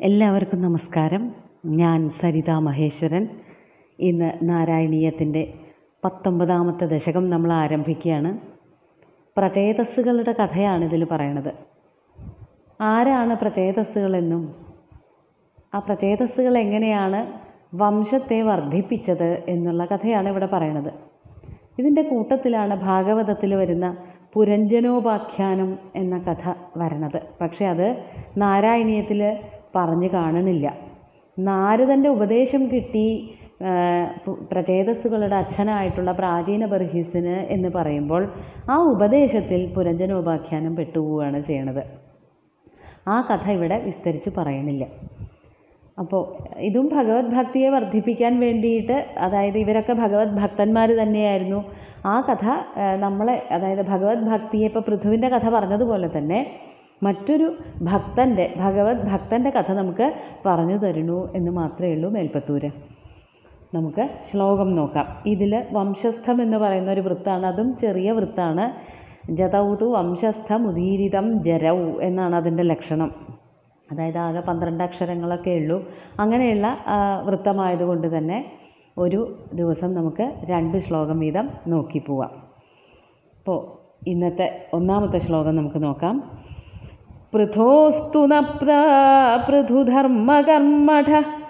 എല്ലാവർക്കും നമസ്കാരം ഞാൻ സരിത മഹേശ്വരൻ ഇന്ന് നാരായണീയത്തിൻ്റെ പത്തൊമ്പതാമത്തെ ദശകം നമ്മൾ ആരംഭിക്കുകയാണ് പ്രചേതസ്സുകളുടെ കഥയാണ് ഇതിൽ പറയണത് ആരാണ് പ്രചേതസ്സുകളെന്നും ആ പ്രചേതസ്സുകൾ എങ്ങനെയാണ് വംശത്തെ വർദ്ധിപ്പിച്ചത് എന്നുള്ള കഥയാണ് ഇവിടെ പറയണത് ഇതിൻ്റെ കൂട്ടത്തിലാണ് ഭാഗവതത്തിൽ വരുന്ന പുരഞ്ജനോപാഖ്യാനം എന്ന കഥ വരണത് പക്ഷെ അത് നാരായണീയത്തിൽ പറഞ്ഞു കാണണില്ല നാരദൻ്റെ ഉപദേശം കിട്ടി ആ, പു- പ്രചേതസ്സുകളുടെ അച്ഛനായിട്ടുള്ള പ്രാചീന ബർഹിസിന് എന്ന് പറയുമ്പോൾ ആ ഉപദേശത്തിൽ പുരഞ്ജനോപാഖ്യാനം പെട്ടുപോവുകയാണ് ചെയ്യണത് ആ കഥ ഇവിടെ വിസ്തരിച്ച് പറയണില്ല അപ്പോൾ ഇതും ഭഗവത് ഭക്തിയെ വർദ്ധിപ്പിക്കാൻ വേണ്ടിയിട്ട് അതായത് ഇവരൊക്കെ ഭഗവത് ഭക്തന്മാർ തന്നെയായിരുന്നു ആ കഥ ആ, നമ്മളെ അതായത് ഭഗവത് ഭക്തിയെ ഇപ്പോൾ പൃഥുവിൻ്റെ കഥ പറഞ്ഞതുപോലെ തന്നെ മറ്റൊരു ഭക്തൻ്റെ ഭഗവത് ഭക്തൻ്റെ കഥ നമുക്ക് പറഞ്ഞു തരണു എന്ന് മാത്രമേ ഉള്ളൂ മേൽപ്പത്തൂര് നമുക്ക് ശ്ലോകം നോക്കാം ഇതിൽ വംശസ്ഥം എന്ന് പറയുന്ന ഒരു വൃത്താണ് അതും ചെറിയ വൃത്താണ് ജതൗതു വംശസ്ഥ മുദീരിതം ജരൗ എന്നാണ് അതിൻ്റെ ലക്ഷണം അതായത് ആകെ പന്ത്രണ്ട് അക്ഷരങ്ങളൊക്കെ ഉള്ളൂ അങ്ങനെയുള്ള ആ, വൃത്തമായതുകൊണ്ട് തന്നെ ഒരു ദിവസം നമുക്ക് രണ്ട് ശ്ലോകം വീതം നോക്കി പോവാം അപ്പോൾ ഇന്നത്തെ ഒന്നാമത്തെ ശ്ലോകം നമുക്ക് നോക്കാം പൃഥോസ്തു നപ്താ പൃഥുധർമ്മകർമ്മഠ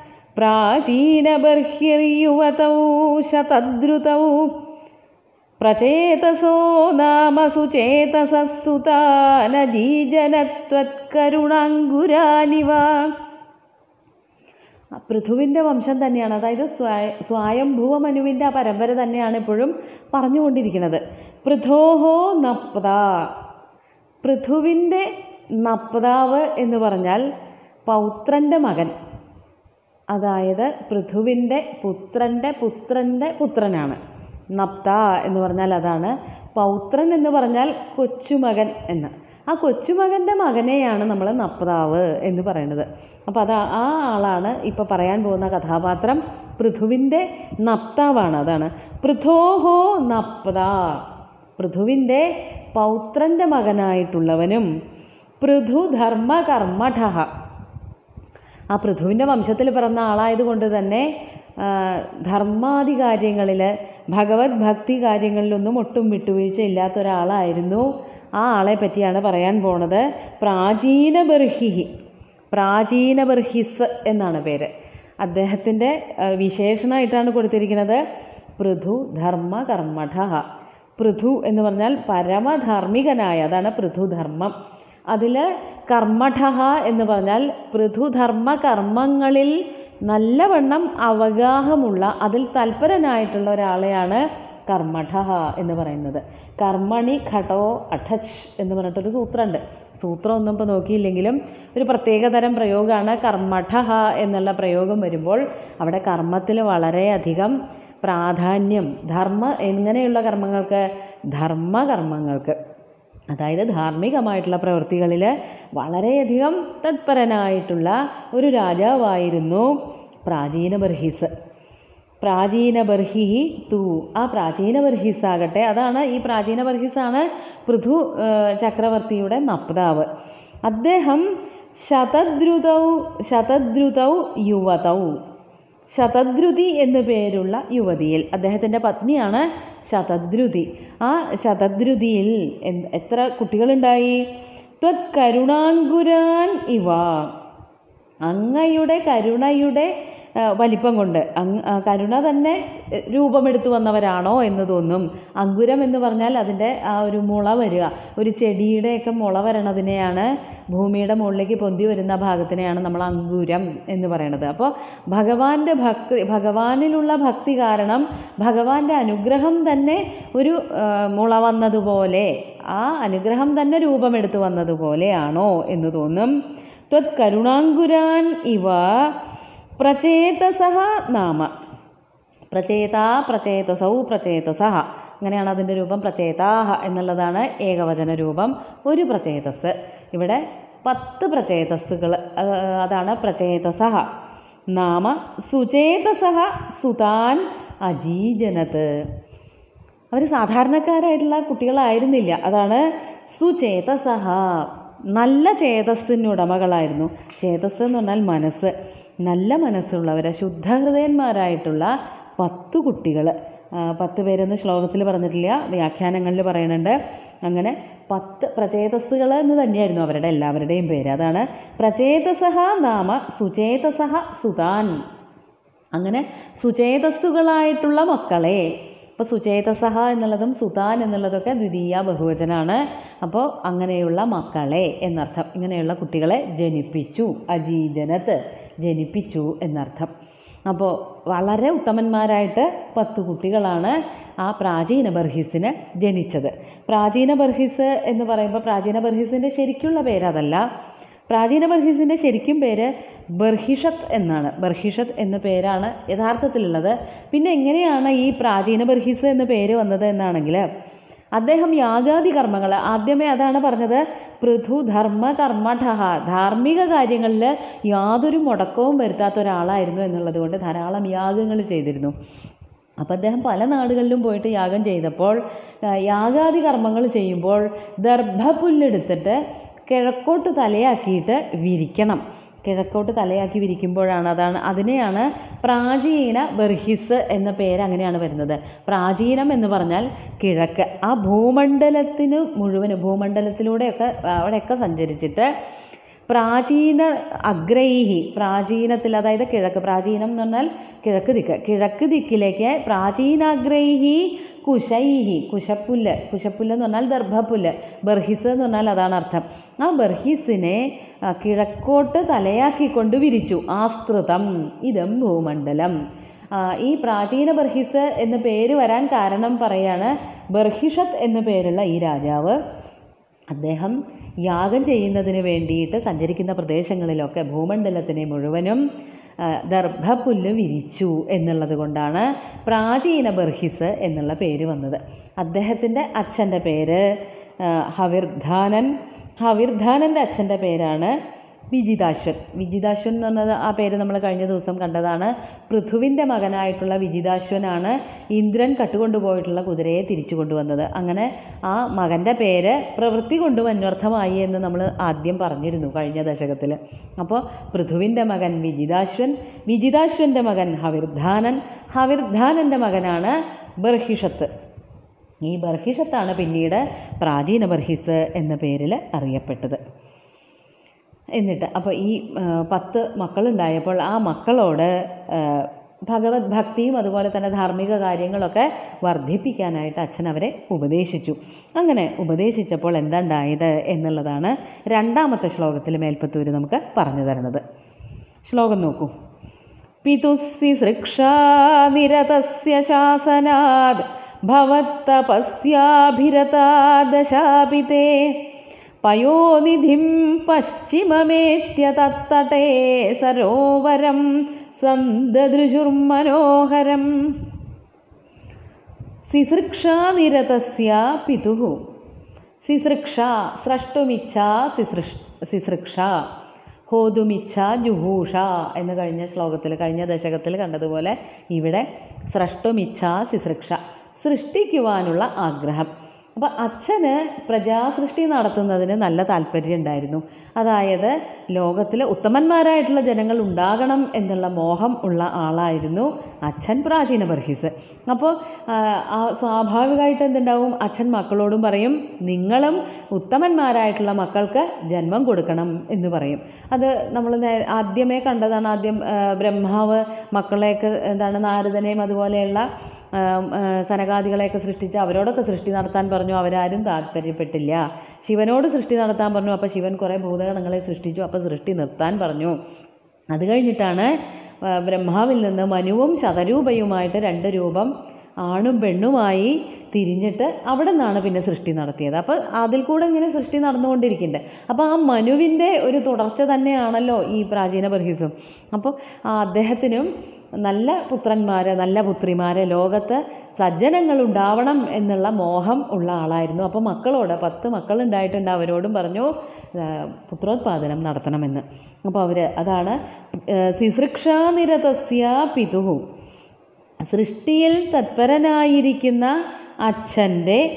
പ്രാചീനബർഹിർയുവതൗ ശതദ്രുതൗ പ്രചേതസോ നാമ സുചേതസസ്സുതാനജീജനത്വത്കരുണാങ്കുരാനിവ ആ പൃഥുവിൻ്റെ വംശം തന്നെയാണ് അതായത് സ്വയ സ്വയംഭൂവമനുവിൻ്റെ ആ പരമ്പര തന്നെയാണ് ഇപ്പോഴും പറഞ്ഞുകൊണ്ടിരിക്കുന്നത് പൃഥോഹോ നപ്ത പൃഥുവിൻ്റെ നപ്താവ് എന്ന് പറഞ്ഞാൽ പൗത്രൻ്റെ മകൻ അതായത് പൃഥുവിൻ്റെ പുത്രൻ്റെ പുത്രൻ്റെ പുത്രനാണ് നപ്ത എന്ന് പറഞ്ഞാൽ അതാണ് പൗത്രൻ എന്ന് പറഞ്ഞാൽ കൊച്ചുമകൻ എന്ന് ആ കൊച്ചുമകൻ്റെ മകനെയാണ് നമ്മൾ നപ്താവ് എന്ന് പറയുന്നത് അപ്പോൾ അത് ആ ആളാണ് ഇപ്പോൾ പറയാൻ പോകുന്ന കഥാപാത്രം പൃഥുവിൻ്റെ നപ്താവാണ് അതാണ് പൃഥോഹോ നപ്ത പൃഥുവിൻ്റെ പൗത്രൻ്റെ മകനായിട്ടുള്ളവനും പൃഥുധർമ്മകർമ്മഠ ആ പൃഥുവിൻ്റെ വംശത്തിൽ പിറന്ന ആളായതുകൊണ്ട് തന്നെ ആ, ധർമാദി കാര്യങ്ങളിൽ ഭഗവത് ഭക്തി കാര്യങ്ങളിലൊന്നും ഒട്ടും വിട്ടുവീഴ്ച ഇല്ലാത്ത ഒരാളായിരുന്നു ആ ആളെ പറ്റിയാണ് പറയാൻ പോണത് പ്രാചീന ബർഹിഹി പ്രാചീന ബർഹിസ് എന്നാണ് പേര് അദ്ദേഹത്തിൻ്റെ ആ, വിശേഷണമായിട്ടാണ് കൊടുത്തിരിക്കുന്നത് പൃഥു ധർമ്മ കർമ്മഠ പൃഥു എന്ന് പറഞ്ഞാൽ പരമധാർമ്മികനായ അതാണ് പൃഥുധർമ്മം അതിൽ കർമ്മഠ എന്ന് പറഞ്ഞാൽ പൃഥുധർമ്മ കർമ്മങ്ങളിൽ നല്ലവണ്ണം അവഗാഹമുള്ള അതിൽ തൽപരനായിട്ടുള്ള ഒരാളെയാണ് കർമ്മഠ എന്ന് പറയുന്നത് കർമ്മണി ഘടോ അഠച്ച് എന്ന് പറഞ്ഞിട്ടൊരു സൂത്രമുണ്ട് സൂത്രം ഒന്നും ഇപ്പോൾ നോക്കിയില്ലെങ്കിലും ഒരു പ്രത്യേകതരം പ്രയോഗമാണ് കർമ്മഠ എന്നുള്ള പ്രയോഗം വരുമ്പോൾ അവിടെ കർമ്മത്തിൽ വളരെയധികം പ്രാധാന്യം ധർമ്മ എങ്ങനെയുള്ള കർമ്മങ്ങൾക്ക് ധർമ്മകർമ്മങ്ങൾക്ക് അതായത് ധാർമ്മികമായിട്ടുള്ള പ്രവൃത്തികളിൽ വളരെയധികം തത്പരനായിട്ടുള്ള ഒരു രാജാവായിരുന്നു പ്രാചീന ബർഹിസ് പ്രാചീന ബർഹി തു ആ പ്രാചീന ബർഹിസ് ആകട്ടെ അതാണ് ഈ പ്രാചീന ബർഹിസാണ് പൃഥു ആ, ചക്രവർത്തിയുടെ നപ്താവ് അദ്ദേഹം ശതദ്രുതൗ ശതദ്രുതൗ യുവതൗ ശതദ്രുതി എന്നു പേരുള്ള യുവതിയിൽ അദ്ദേഹത്തിൻ്റെ പത്നിയാണ് ശതദ്രുതി ആ ശതദ്രുതിയിൽ എന്ത് എത്ര കുട്ടികളുണ്ടായി ത്വത് കരുണാങ്കുരാൻ ഇവ അങ്ങയുടെ കരുണയുടെ ആ, വലിപ്പം കൊണ്ട് അങ് ആ, കരുണ തന്നെ എ, രൂപമെടുത്തു വന്നവരാണോ എന്ന് തോന്നും അങ്കുരം എന്ന് പറഞ്ഞാൽ അതിൻ്റെ ആ ഒരു മുള വരിക ഒരു ചെടിയുടെയൊക്കെ മുള വരണതിനെയാണ് ഭൂമിയുടെ മുകളിലേക്ക് പൊന്തി വരുന്ന ഭാഗത്തിനെയാണ് നമ്മൾ അങ്കുരം എന്ന് പറയുന്നത് അപ്പോൾ ഭഗവാന്റെ ഭക്തി ഭഗവാനിലുള്ള ഭക്തി കാരണം ഭഗവാന്റെ അനുഗ്രഹം തന്നെ ഒരു ആ, മുള വന്നതുപോലെ ആ അനുഗ്രഹം തന്നെ രൂപമെടുത്തു വന്നതുപോലെയാണോ എന്ന് തോന്നും ത്വത് കരുണാങ്കുരാൻ ഇവ പ്രചേതസഹ നാമ പ്രചേത പ്രചേതസൗ പ്രചേതസഹ അങ്ങനെയാണ് അതിൻ്റെ രൂപം പ്രചേതാഹ എന്നുള്ളതാണ് ഏകവചന രൂപം ഒരു പ്രചേതസ് ഇവിടെ പത്ത് പ്രചേതസ്സുകൾ ആ, അതാണ് പ്രചേതസഹ നാമ സുചേതസഹ സുതാൻ അജീജനത് അവർ സാധാരണക്കാരായിട്ടുള്ള കുട്ടികളായിരുന്നില്ല അതാണ് സുചേതസഹ നല്ല ചേതസ്സിനുടമകളായിരുന്നു ചേതസ് എന്ന് പറഞ്ഞാൽ മനസ്സ് നല്ല മനസ്സുള്ളവരെ ശുദ്ധഹൃദയന്മാരായിട്ടുള്ള പത്തു കുട്ടികൾ പത്ത് പേരെന്ന് ശ്ലോകത്തിൽ പറഞ്ഞിട്ടില്ല വ്യാഖ്യാനങ്ങളിൽ പറയുന്നുണ്ട് അങ്ങനെ പത്ത് പ്രചേതസ്സുകൾ എന്ന് തന്നെയായിരുന്നു അവരുടെ എല്ലാവരുടെയും പേര് അതാണ് പ്രചേതസഹ നാമ സുചേതസഹ സുതാൻ അങ്ങനെ സുചേതസ്സുകളായിട്ടുള്ള മക്കളെ ഇപ്പോൾ സുചേതസഹ എന്നുള്ളതും സുതാൻ എന്നുള്ളതൊക്കെ ദ്വിതീയ ബഹുവചനാണ് അപ്പോൾ അങ്ങനെയുള്ള മക്കളെ എന്നർത്ഥം ഇങ്ങനെയുള്ള കുട്ടികളെ ജനിപ്പിച്ചു അജീജനത്ത് ജനിപ്പിച്ചു എന്നർത്ഥം അപ്പോൾ വളരെ ഉത്തമന്മാരായിട്ട് പത്ത് കുട്ടികളാണ് ആ പ്രാചീന ബർഹിസിന് ജനിച്ചത് പ്രാചീന ബർഹിസ് എന്ന് പറയുമ്പോൾ പ്രാചീന ബർഹിസിൻ്റെ ശരിക്കുള്ള പേരതല്ല പ്രാചീന ബർഹിസിൻ്റെ ശരിക്കും പേര് ബർഹിഷത്ത് എന്നാണ് ബർഹിഷത്ത് എന്ന പേരാണ് യഥാർത്ഥത്തിലുള്ളത് പിന്നെ എങ്ങനെയാണ് ഈ പ്രാചീന ബർഹിസ് എന്ന പേര് വന്നത് എന്നാണെങ്കിൽ അദ്ദേഹം യാഗാദി കർമ്മങ്ങൾ ആദ്യമേ അതാണ് പറഞ്ഞത് പൃഥു ധർമ്മ കർമ്മഠഹ ധാർമ്മിക കാര്യങ്ങളിൽ യാതൊരു മുടക്കവും വരുത്താത്ത ഒരാളായിരുന്നു എന്നുള്ളത് കൊണ്ട് ധാരാളം യാഗങ്ങൾ ചെയ്തിരുന്നു അപ്പോൾ അദ്ദേഹം പല നാടുകളിലും പോയിട്ട് യാഗം ചെയ്തപ്പോൾ ആ, യാഗാദി കർമ്മങ്ങൾ ചെയ്യുമ്പോൾ ദർഭപുല്ലെടുത്തിട്ട് കിഴക്കോട്ട് തലയാക്കിയിട്ട് വിരിക്കണം കിഴക്കോട്ട് തലയാക്കി വിരിക്കുമ്പോഴാണ് അതാണ് അതിനെയാണ് പ്രാചീന ബർഹിസ് എന്ന പേര് അങ്ങനെയാണ് വരുന്നത് പ്രാചീനം എന്ന് പറഞ്ഞാൽ കിഴക്ക് ആ ഭൂമണ്ഡലത്തിന് മുഴുവനും ഭൂമണ്ഡലത്തിലൂടെയൊക്കെ അവിടെയൊക്കെ സഞ്ചരിച്ചിട്ട് പ്രാചീന അഗ്രൈഹി പ്രാചീനത്തിൽ അതായത് കിഴക്ക് പ്രാചീനം എന്ന് പറഞ്ഞാൽ കിഴക്ക് ദിക്ക് കിഴക്ക് ദിക്കിലേക്ക് പ്രാചീനാഗ്രൈഹി കുശൈഹി കുശപ്പുല്ല് കുശപ്പുല്ല് എന്ന് പറഞ്ഞാൽ ദർഭപ്പുല്ല് ബർഹിസ് എന്ന് പറഞ്ഞാൽ അതാണ് അർത്ഥം ആ ബർഹിസിനെ ആ, കിഴക്കോട്ട് തലയാക്കിക്കൊണ്ട് വിരിച്ചു ആസ്തൃതം ഇതം ഭൂമണ്ഡലം ആ, ഈ പ്രാചീന ബർഹിസ് എന്ന പേര് വരാൻ കാരണം പറയാണ് ബർഹിഷത്ത് എന്ന പേരുള്ള ഈ രാജാവ് അദ്ദേഹം യാഗം ചെയ്യുന്നതിന് വേണ്ടിയിട്ട് സഞ്ചരിക്കുന്ന പ്രദേശങ്ങളിലൊക്കെ ഭൂമണ്ഡലത്തിനെ മുഴുവനും ആ, ദർഭപ്പുല്ല് വിരിച്ചു എന്നുള്ളത് കൊണ്ടാണ് പ്രാചീന ബർഹിസ് എന്നുള്ള പേര് വന്നത് അദ്ദേഹത്തിൻ്റെ അച്ഛൻ്റെ പേര് ആ, ഹവിർധാനൻ ഹവിർധാനൻ്റെ അച്ഛൻ്റെ പേരാണ് വിജിതാശ്വൻ വിജിതാശ്വൻ എന്ന് പറഞ്ഞത് ആ പേര് നമ്മൾ കഴിഞ്ഞ ദിവസം കണ്ടതാണ് പൃഥുവിൻ്റെ മകനായിട്ടുള്ള വിജിതാശ്വനാണ് ഇന്ദ്രൻ കട്ടുകൊണ്ടുപോയിട്ടുള്ള കുതിരയെ തിരിച്ചു കൊണ്ടുവന്നത് അങ്ങനെ ആ മകൻ്റെ പേര് പ്രവൃത്തി കൊണ്ടും അന്വർത്ഥമായി എന്ന് നമ്മൾ ആദ്യം പറഞ്ഞിരുന്നു കഴിഞ്ഞ ദശകത്തിൽ അപ്പോൾ പൃഥുവിൻ്റെ മകൻ വിജിതാശ്വൻ വിജിതാശ്വൻ്റെ മകൻ ഹവിർധാനൻ ഹവിർധാനൻ്റെ മകനാണ് ബർഹിഷത്ത് ഈ ബർഹിഷത്താണ് പിന്നീട് പ്രാചീന ബർഹിസ് എന്ന പേരിൽ അറിയപ്പെട്ടത് എന്നിട്ട് അപ്പോൾ ഈ ആ, പത്ത് മക്കളുണ്ടായപ്പോൾ ആ മക്കളോട് ആ, ഭഗവത് ഭക്തിയും അതുപോലെ തന്നെ ധാർമ്മിക കാര്യങ്ങളൊക്കെ വർദ്ധിപ്പിക്കാനായിട്ട് അച്ഛൻ അവരെ ഉപദേശിച്ചു അങ്ങനെ ഉപദേശിച്ചപ്പോൾ എന്താണ്ടായത് എന്നുള്ളതാണ് രണ്ടാമത്തെ ശ്ലോകത്തിൽ മേൽപ്പത്തൂര് നമുക്ക് പറഞ്ഞു തരുന്നത് ശ്ലോകം നോക്കൂ പിതുസ്സി സൃക്ഷാനിരതസ്യ ശാസനാത് ഭവത്തപസ്യാഭിരതാദശാപിതേ പയോനിധിം പശ്ചിമമേത്യ തത്തടേ സരോവരം സന്തദൃശുർമനോഹരം സിസൃക്ഷാനിരതസ്യ പിതുഃ സിസൃക്ഷ സ്രഷ്ടുമിച്ഛ സിസൃഷ് സിസൃക്ഷ ഹോതുമിച്ഛ ജുഹൂഷ എന്ന് കഴിഞ്ഞ ശ്ലോകത്തിൽ കഴിഞ്ഞ ദശകത്തിൽ കണ്ടതുപോലെ ഇവിടെ സ്രഷ്ടുമിച്ഛ സിസൃക്ഷ സൃഷ്ടിക്കുവാനുള്ള ആഗ്രഹം അപ്പോൾ അച്ഛന് പ്രജാസൃഷ്ടി നടത്തുന്നതിന് നല്ല താല്പര്യം ഉണ്ടായിരുന്നു അതായത് ലോകത്തിൽ ഉത്തമന്മാരായിട്ടുള്ള ജനങ്ങൾ ഉണ്ടാകണം എന്നുള്ള മോഹം ഉള്ള ആളായിരുന്നു അച്ഛൻ പ്രാചീന ബർഹിസ് അപ്പോൾ ആ, ആ സ്വാഭാവികമായിട്ട് എന്തുണ്ടാവും അച്ഛൻ മക്കളോടും പറയും നിങ്ങളും ഉത്തമന്മാരായിട്ടുള്ള മക്കൾക്ക് ജന്മം കൊടുക്കണം എന്ന് പറയും അത് നമ്മൾ നേ- ആദ്യമേ കണ്ടതാണ് ആദ്യം ആ, ബ്രഹ്മാവ് മക്കളെയൊക്കെ എന്താണ് നാരദനെയും അതുപോലെയുള്ള ആ, ആ, സനകാദികളെയൊക്കെ സൃഷ്ടിച്ച് അവരോടൊക്കെ സൃഷ്ടി നടത്താൻ പറഞ്ഞു അവരാരും താല്പര്യപ്പെട്ടില്ല ശിവനോട് സൃഷ്ടി നടത്താൻ പറഞ്ഞു അപ്പോൾ ശിവൻ കുറേ ഭൂതഗണങ്ങളെ സൃഷ്ടിച്ചു അപ്പോൾ സൃഷ്ടി നിർത്താൻ പറഞ്ഞു അത് കഴിഞ്ഞിട്ടാണ് ആ, ബ്രഹ്മാവിൽ നിന്ന് മനുവും ശതരൂപയുമായിട്ട് രണ്ട് രൂപം ആണും പെണ്ണുമായി തിരിഞ്ഞിട്ട് അവിടെ നിന്നാണ് പിന്നെ സൃഷ്ടി നടത്തിയത് അപ്പോൾ അതിൽ കൂടെ ഇങ്ങനെ സൃഷ്ടി നടന്നുകൊണ്ടിരിക്കുന്നുണ്ട് അപ്പോൾ ആ മനുവിൻ്റെ ഒരു തുടർച്ച തന്നെയാണല്ലോ ഈ പ്രാചീന ബർഹിസും അപ്പോൾ ആ അദ്ദേഹത്തിനും നല്ല പുത്രന്മാർ നല്ല പുത്രിമാർ ലോകത്ത് സജ്ജനങ്ങൾ ഉണ്ടാവണം എന്നുള്ള മോഹം ഉള്ള ആളായിരുന്നു അപ്പോൾ മക്കളോട് പത്ത് മക്കളുണ്ടായിട്ടുണ്ട് അവരോടും പറഞ്ഞു ആ, പുത്രോത്പാദനം നടത്തണമെന്ന് അപ്പോൾ അവർ അതാണ് സിസൃക്ഷാനിരതസ്യ പിതുഹു സൃഷ്ടിയിൽ തത്പരനായിരിക്കുന്ന അച്ഛൻ്റെ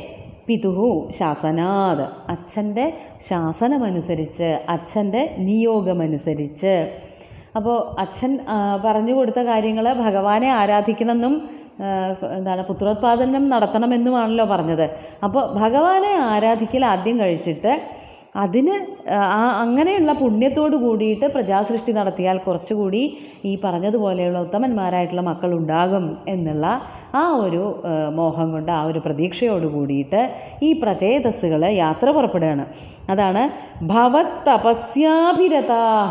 പിതുഹു ശാസനാത് അച്ഛൻ്റെ ശാസനമനുസരിച്ച് അച്ഛൻ്റെ നിയോഗമനുസരിച്ച് അപ്പോൾ അച്ഛൻ ആ, പറഞ്ഞു കൊടുത്ത കാര്യങ്ങൾ ഭഗവാനെ ആരാധിക്കണമെന്നും ആ, എന്താണ് പുത്രോത്പാദനം നടത്തണമെന്നുമാണല്ലോ പറഞ്ഞത് അപ്പോൾ ഭഗവാനെ ആരാധിക്കൽ ആദ്യം കഴിച്ചിട്ട് അതിന് ആ അങ്ങനെയുള്ള പുണ്യത്തോട് കൂടിയിട്ട് പ്രജാസൃഷ്ടി നടത്തിയാൽ കുറച്ചുകൂടി ഈ പറഞ്ഞതുപോലെയുള്ള ഉത്തമന്മാരായിട്ടുള്ള മക്കൾ ഉണ്ടാകും എന്നുള്ള ആ ഒരു ആ, മോഹം കൊണ്ട് ആ ഒരു പ്രതീക്ഷയോട് കൂടിയിട്ട് ഈ പ്രചേതസ്സുകൾ യാത്ര പുറപ്പെടുകയാണ് അതാണ് ഭവത് തപസ്യാഭിരതാഹ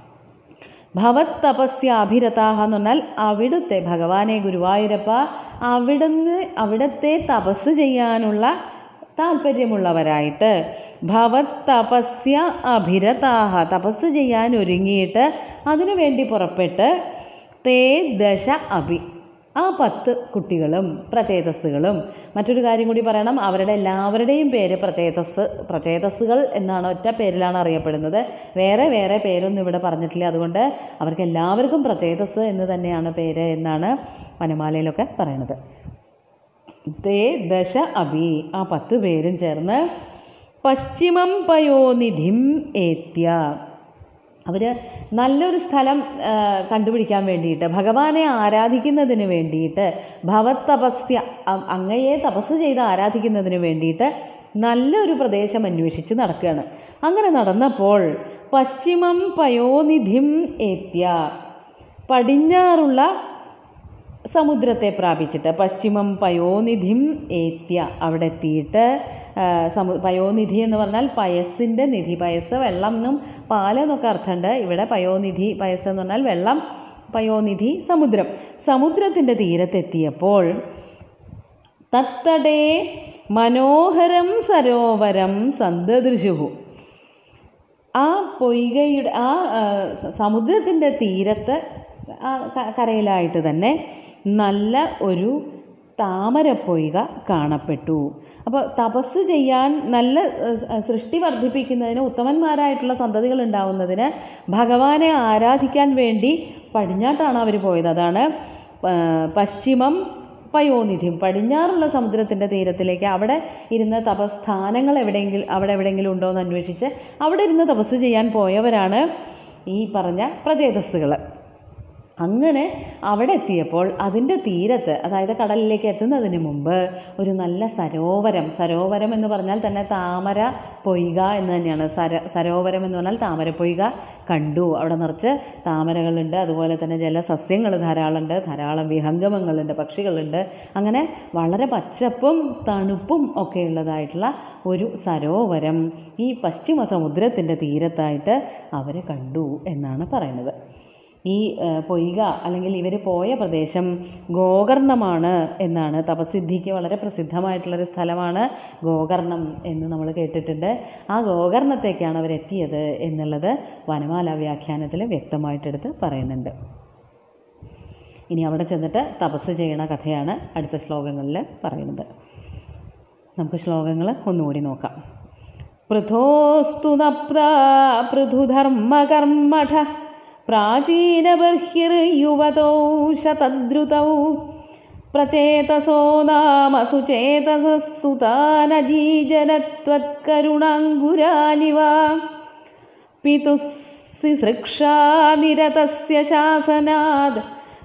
ഭവത് തപസ്യാഭിരതാഹ എന്ന് പറഞ്ഞാൽ അവിടുത്തെ ഭഗവാനെ ഗുരുവായൂരപ്പ അവിടുന്ന് അവിടത്തെ തപസ് ചെയ്യാനുള്ള താല്പര്യമുള്ളവരായിട്ട് ഭവത് തപസ്യ അഭിരതാഹ തപസ് ചെയ്യാൻ ഒരുങ്ങിയിട്ട് അതിനു വേണ്ടി പുറപ്പെട്ട് തേ ദശ അഭി ആ പത്ത് കുട്ടികളും പ്രചേതസ്സുകളും മറ്റൊരു കാര്യം കൂടി പറയണം അവരുടെ എല്ലാവരുടെയും പേര് പ്രചേതസ് പ്രചേതസ്സുകൾ എന്നാണ് ഒറ്റ പേരിലാണ് അറിയപ്പെടുന്നത് വേറെ വേറെ പേരൊന്നും ഇവിടെ പറഞ്ഞിട്ടില്ല അതുകൊണ്ട് അവർക്ക് എല്ലാവർക്കും പ്രചേതസ് എന്ന് തന്നെയാണ് പേര് എന്നാണ് വനമാലയിലൊക്കെ പറയണത് തേ ദശ അഭി ആ പത്ത് പേരും ചേർന്ന് പശ്ചിമം പയോനിധിം ഏത്യ അവർ നല്ലൊരു സ്ഥലം ആ, കണ്ടുപിടിക്കാൻ വേണ്ടിയിട്ട് ഭഗവാനെ ആരാധിക്കുന്നതിന് വേണ്ടിയിട്ട് ഭവത്തപസ്യ അ- അങ്ങയെ തപസ് ചെയ്ത് ആരാധിക്കുന്നതിന് വേണ്ടിയിട്ട് നല്ലൊരു പ്രദേശം അന്വേഷിച്ച് നടക്കുകയാണ് അങ്ങനെ നടന്നപ്പോൾ പശ്ചിമം പയോനിധിം ഏത്യ പടിഞ്ഞാറുള്ള സമുദ്രത്തെ പ്രാപിച്ചിട്ട് പശ്ചിമം പയോനിധിം ഏത്യ അവിടെ എത്തിയിട്ട് ആ, സമു പയോനിധി എന്ന് പറഞ്ഞാൽ പയസ്സിൻ്റെ നിധി പയസ് വെള്ളം എന്നും പാല് എന്നൊക്കെ അർത്ഥമുണ്ട് ഇവിടെ പയോനിധി പയസ് എന്ന് പറഞ്ഞാൽ വെള്ളം പയോനിധി സമുദ്രം സമുദ്രത്തിൻ്റെ തീരത്തെത്തിയപ്പോൾ തത്തടേ മനോഹരം സരോവരം സന്തദൃശുഹു ആ പൊയ്കയുടെ ആ ആ, സ- സമുദ്രത്തിൻ്റെ തീരത്ത് ആ ക- കരയിലായിട്ട് തന്നെ നല്ല ഒരു താമരപ്പൊയ്ക കാണപ്പെട്ടു അപ്പോൾ തപസ് ചെയ്യാൻ നല്ല ഏഹ്, സ- സൃഷ്ടി വർദ്ധിപ്പിക്കുന്നതിന് ഉത്തമന്മാരായിട്ടുള്ള സന്തതികൾ ഉണ്ടാവുന്നതിന് ഭഗവാനെ ആരാധിക്കാൻ വേണ്ടി പടിഞ്ഞാട്ടാണ് അവർ പോയത് അതാണ് പ- പശ്ചിമം പയോനിധിയും പടിഞ്ഞാറുള്ള സമുദ്രത്തിൻ്റെ തീരത്തിലേക്ക് അവിടെ ഇരുന്ന് തപസ്ഥാനങ്ങൾ എവിടെയെങ്കിലും അവിടെ എവിടെയെങ്കിലും ഉണ്ടോ എന്ന് അന്വേഷിച്ച് അവിടെ ഇരുന്ന് തപസ് ചെയ്യാൻ പോയവരാണ് ഈ പറഞ്ഞ പ്രചേതസ്സുകൾ അങ്ങനെ അവിടെ എത്തിയപ്പോൾ അതിൻ്റെ തീരത്ത് അതായത് കടലിലേക്ക് എത്തുന്നതിന് മുമ്പ് ഒരു നല്ല സരോവരം സരോവരം എന്ന് പറഞ്ഞാൽ തന്നെ താമര പൊയ്ക എന്ന് തന്നെയാണ് സര സരോവരം എന്ന് പറഞ്ഞാൽ താമര പൊയ്ക കണ്ടു അവിടെ നിറച്ച് താമരകളുണ്ട് അതുപോലെ തന്നെ ജലസസ്യങ്ങൾ ധാരാളമുണ്ട് ധാരാളം വിഹംഗമങ്ങളുണ്ട് പക്ഷികളുണ്ട് അങ്ങനെ വളരെ പച്ചപ്പും തണുപ്പും ഒക്കെ ഉള്ളതായിട്ടുള്ള ഒരു സരോവരം ഈ പശ്ചിമ സമുദ്രത്തിൻ്റെ തീരത്തായിട്ട് അവർ കണ്ടു എന്നാണ് പറയുന്നത് ഈ ഏഹ്, പൊയ്ക അല്ലെങ്കിൽ ഇവർ പോയ പ്രദേശം ഗോകർണമാണ് എന്നാണ് തപസിദ്ധിക്ക് വളരെ പ്രസിദ്ധമായിട്ടുള്ളൊരു സ്ഥലമാണ് ഗോകർണം എന്ന് നമ്മൾ കേട്ടിട്ടുണ്ട് ആ ഗോകർണത്തേക്കാണ് അവരെത്തിയത് എന്നുള്ളത് വനമാല വ്യാഖ്യാനത്തിൽ വ്യക്തമായിട്ടെടുത്ത് പറയുന്നുണ്ട് ഇനി അവിടെ ചെന്നിട്ട് തപസ് ചെയ്യണ കഥയാണ് അടുത്ത ശ്ലോകങ്ങളിൽ പറയുന്നത് നമുക്ക് ശ്ലോകങ്ങൾ ഒന്നുകൂടി നോക്കാം പൃഥോസ്തു നപ്താ പൃഥുധർമ്മകർമ്മഠ പ്രാചീനബർഹിർയുവതൗ ശതദ്രുതൗ പ്രചേതസോ നാമ സുചേതസസുതാനജീജനത്വത്കരുണാങ്കുരാനിവ പിതുസ്സിസൃക്ഷാനിരതസ്യ ശാസനാത്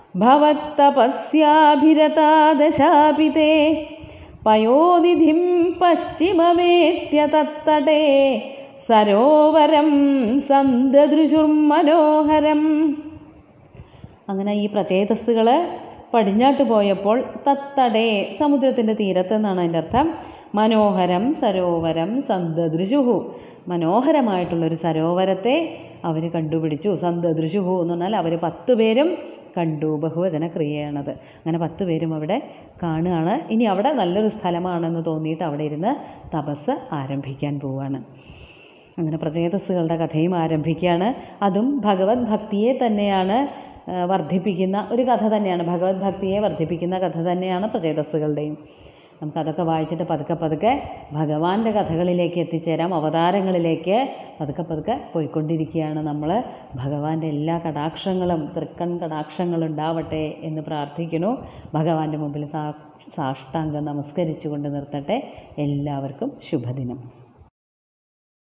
ഭവത്തപസ്യാഭിരതാദശാപി തേ പയോനിധിം പശ്ചിമമേത്യ തത്തടേ സരോവരം സന്തദൃശുർമനോഹരം അങ്ങനെ ഈ പ്രചേതസ്സുകൾ പടിഞ്ഞാട്ട് പോയപ്പോൾ തത്തടേ സമുദ്രത്തിൻ്റെ തീരത്ത് എന്നാണ് അതിൻ്റെ അർത്ഥം മനോഹരം സരോവരം സന്തദൃശുഹു മനോഹരമായിട്ടുള്ളൊരു സരോവരത്തെ അവർ കണ്ടുപിടിച്ചു സന്തദൃശുഹു എന്ന് പറഞ്ഞാൽ അവർ പത്ത് പേരും കണ്ടു ബഹുവചന ക്രിയയാണത് അങ്ങനെ പത്ത് പേരും അവിടെ കാണുകയാണ് ഇനി അവിടെ നല്ലൊരു സ്ഥലമാണെന്ന് തോന്നിയിട്ട് അവിടെ ഇരുന്ന് തപസ് ആരംഭിക്കാൻ പോവുകയാണ് അങ്ങനെ പ്രചേതസ്സുകളുടെ കഥയും ആരംഭിക്കുകയാണ് അതും ഭഗവത് ഭക്തിയെ തന്നെയാണ് ആ, വർദ്ധിപ്പിക്കുന്ന ഒരു കഥ തന്നെയാണ് ഭഗവത് ഭക്തിയെ വർദ്ധിപ്പിക്കുന്ന കഥ തന്നെയാണ് പ്രചേതസ്സുകളുടെയും നമുക്കതൊക്കെ വായിച്ചിട്ട് പതുക്കെ പതുക്കെ ഭഗവാന്റെ കഥകളിലേക്ക് എത്തിച്ചേരാം അവതാരങ്ങളിലേക്ക് പതുക്കെ പതുക്കെ പോയിക്കൊണ്ടിരിക്കുകയാണ് നമ്മൾ ഭഗവാന്റെ എല്ലാ കടാക്ഷങ്ങളും തൃക്കൺ കടാക്ഷങ്ങളും ഉണ്ടാവട്ടെ എന്ന് പ്രാർത്ഥിക്കുന്നു ഭഗവാന്റെ മുമ്പിൽ സാ സാഷ്ടാംഗം നമസ്കരിച്ചുകൊണ്ട് നിർത്തട്ടെ എല്ലാവർക്കും ശുഭദിനം